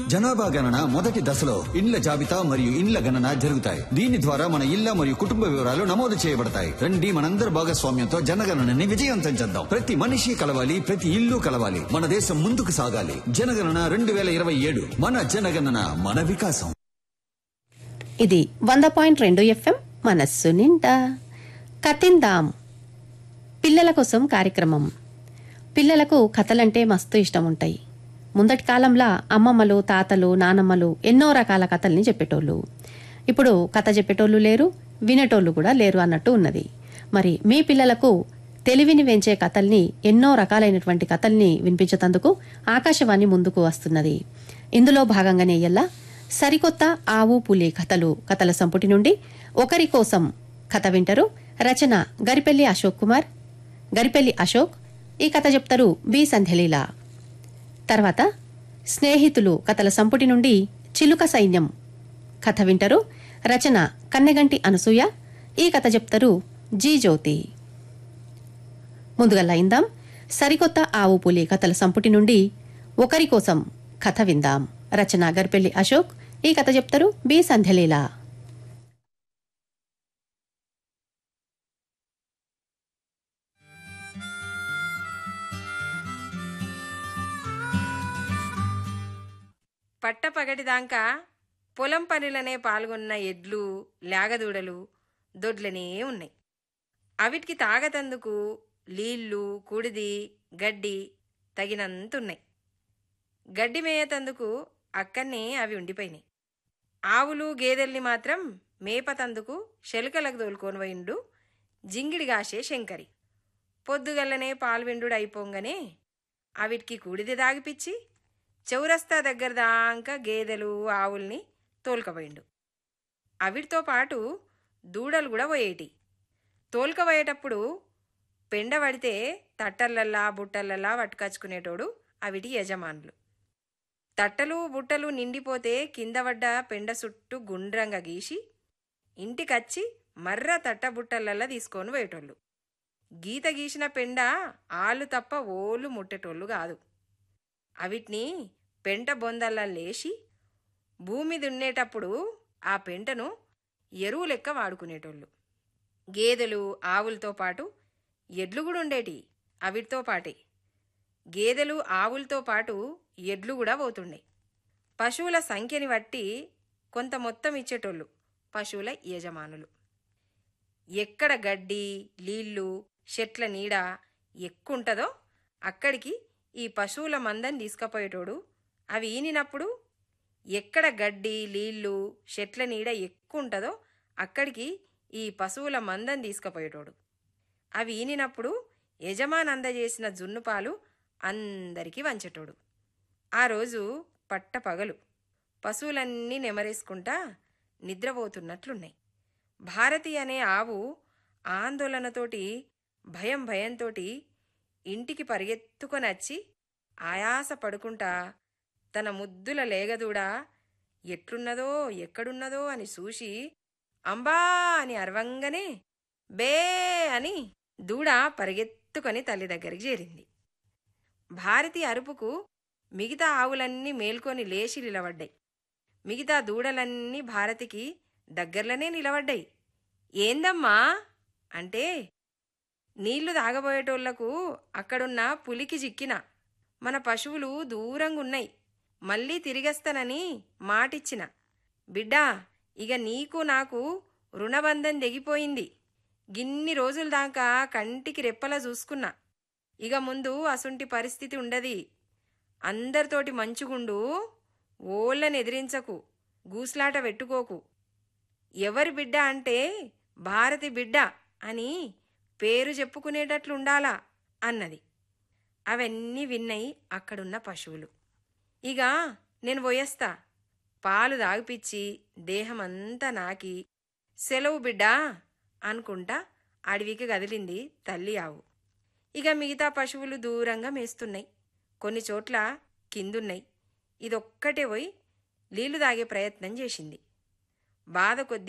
జనాభా గణన మొదటి దశలో ఇండ్ల జాబితా మరియు ఇండ్ల గణన జరుగుతాయి దీని ద్వారా మన ఇళ్ల మరియు కుటుంబ వివరాలు నమోదు చేయబడతాయి రండి మనందరి భాగస్వామ్యంతో జనగణనని విజయవంతం చేద్దాం ప్రతి మనిషి కలవాలి ప్రతి ఇల్లు కలవాలి మన దేశం ముందుకు సాగాలి జనగణన రెండు వేల ఇరవై ఏడు మన జనగణన మన వికాసం ఇది వంద పాయింట్ రెండు ఎఫ్ఎం మనస్సు నిండా కతిందాం పిల్లల కోసం కార్యక్రమం పిల్లలకు కథలంటే మస్తు ఇష్టం ఉంటాయి ముందటి కాలంలో అమ్మమ్మలు తాతలు నానమ్మలు ఎన్నో రకాల కథల్ని చెప్పేటోళ్ళు ఇప్పుడు కథ చెప్పేటోళ్ళు లేరు వినేటోళ్ళు కూడా లేరు అన్నట్టు ఉన్నది మరి మీ పిల్లలకు తెలివిని పెంచే కథల్ని ఎన్నో రకాలైనటువంటి కథల్ని వినిపించేందుకు ఆకాశవాణి ముందుకు వస్తున్నది ఇందులో భాగంగానే ఎల్లా సరికొత్త ఆవు పులి కథలు కథల సంపుటి నుండి ఒకరి కోసం కథ వింటారు రచన గరిపెల్లి అశోక్ కుమార్ గరిపెల్లి అశోక్ ఈ కథ చెప్తారు బి సంధ్యలీల తర్వాత స్నేహితులు కథల సంపుటి నుండి చిలుక సైన్యం కథ వింటారు రచన కన్నెగంటి అనసూయ ఈ కథ చెప్తారు జీ జ్యోతి ముందుగా లైందాం సరికొత్త ఆవు పులి కథల సంపుటి నుండి ఒకరి కోసం కథ విందాం రచన గరిపెల్లి అశోక్ ఈ కథ చెప్తారు బి సంధ్యలీల పట్టపగటిదాకా పొలం పనులనే పాల్గొన్న ఎడ్లు లేగదూడలు దొడ్లనే ఉన్నాయి అవిటికి తాగతందుకు నీళ్లు కుడిది గడ్డి తగినంతున్నాయి గడ్డి మేయతందుకు అక్కనే అవి ఉండిపోయినాయి ఆవులు గేదెల్ని మాత్రం మేపతందుకు శెలుకలకు తోలుకొని పోయిండు జింగిడిగాసే శంకరి పొద్దుగల్లనే పాల్విండు అయిపోంగానే అవిటికి కూడిది దాగిపిచ్చి చౌరస్తా దగ్గర దాకా గేదెలు ఆవుల్ని తోలుకపోయిండు అవిటితో పాటు దూడలు కూడా పోయేటి తోలుకపోయేటప్పుడు పెండ పడితే తట్టలల్లా బుట్టలల్లా పట్టుకచ్చుకునేటోడు అవిటి యజమానులు తట్టలు బుట్టలు నిండిపోతే కింద పడ్డ పెండ చుట్టూ గుండ్రంగా గీసి ఇంటికచ్చి మర్ర తట్ట బుట్టలల్లా తీసుకొని పోయేటోళ్ళు గీత గీసిన పెండ ఆళ్ళు తప్ప ఓళ్ళు ముట్టేటోళ్ళు కాదు అవిటిని పెంట బొందల్లా లేచి భూమి దున్నేటప్పుడు ఆ పెంటను ఎరువు లెక్క వాడుకునేటోళ్ళు గేదెలు ఆవులతో పాటు ఎడ్లు కూడా ఉండేటి అవిటితో పాటే గేదెలు ఆవులతో పాటు ఎడ్లు కూడా పోతుండే పశువుల సంఖ్యని బట్టి కొంత మొత్తం ఇచ్చేటోళ్ళు పశువుల యజమానులు ఎక్కడ గడ్డి నీళ్లు చెట్ల నీడ ఎక్కుంటదో అక్కడికి ఈ పశువుల మందని తీసుకుపోయేటోడు అవి ఈనినప్పుడు ఎక్కడ గడ్డి నీళ్లు చెట్ల నీడ ఎక్కువ ఉంటుందో అక్కడికి ఈ పశువుల మందని తీసుకుపోయేటోడు అవి ఈనినప్పుడు యజమాని అందజేసిన జున్నుపాలు అందరికీ వంచేటోడు ఆ రోజు పట్ట పగలు పశువులన్నీ నెమరేసుకుంటా నిద్రపోతున్నట్లున్నాయి భారతి అనే ఆవు ఆందోళనతోటి భయం భయంతోటి ఇంటికి పరిగెత్తుకొని వచ్చి ఆయాస పడుకుంటా తన ముద్దుల లేగదూడ ఎట్లున్నదో ఎక్కడున్నదో అని చూసి అంబా అని అరవంగానే బే అని దూడ పరిగెత్తుకొని తల్లి దగ్గరికి చేరింది భారతి అరుపుకు మిగతా ఆవులన్నీ మేల్కొని లేచి నిలబడ్డాయి మిగతా దూడలన్నీ భారతికి దగ్గరలోనే నిలబడ్డాయి ఏందమ్మా అంటే నీళ్లు తాగబోయేటోళ్లకు అక్కడున్న పులికి చిక్కిన మన పశువులు దూరంగా ఉన్నాయి మళ్ళీ తిరిగేస్తానని మాటిచ్చిన బిడ్డా ఇక నీకు నాకు రుణబంధం తెగిపోయింది గిన్ని రోజుల దాకా కంటికి రెప్పలా చూసుకున్నా ఇక ముందు అసుంటి పరిస్థితి ఉండది అందరితోటి మంచుగుండు ఓళ్ళని ఎదిరించకు గూస్లాట పెట్టుకోకు ఎవరి బిడ్డ అంటే భారతి బిడ్డ అని పేరు చెప్పుకునేటట్లుండాలా అన్నది అవన్నీ విన్నాయి అక్కడున్న పశువులు ఇక నేను పోయేస్తా పాలు దాగిపిచ్చి దేహమంతా నాకి సెలవు బిడ్డా అనుకుంటా అడవికి కదిలింది తల్లి ఆవు ఇక మిగతా పశువులు దూరంగా మేస్తున్నాయి కొన్ని చోట్ల కిందున్నాయి ఇదొక్కటే పోయి నీళ్లు తాగే ప్రయత్నం చేసింది బాధ కొద్దీ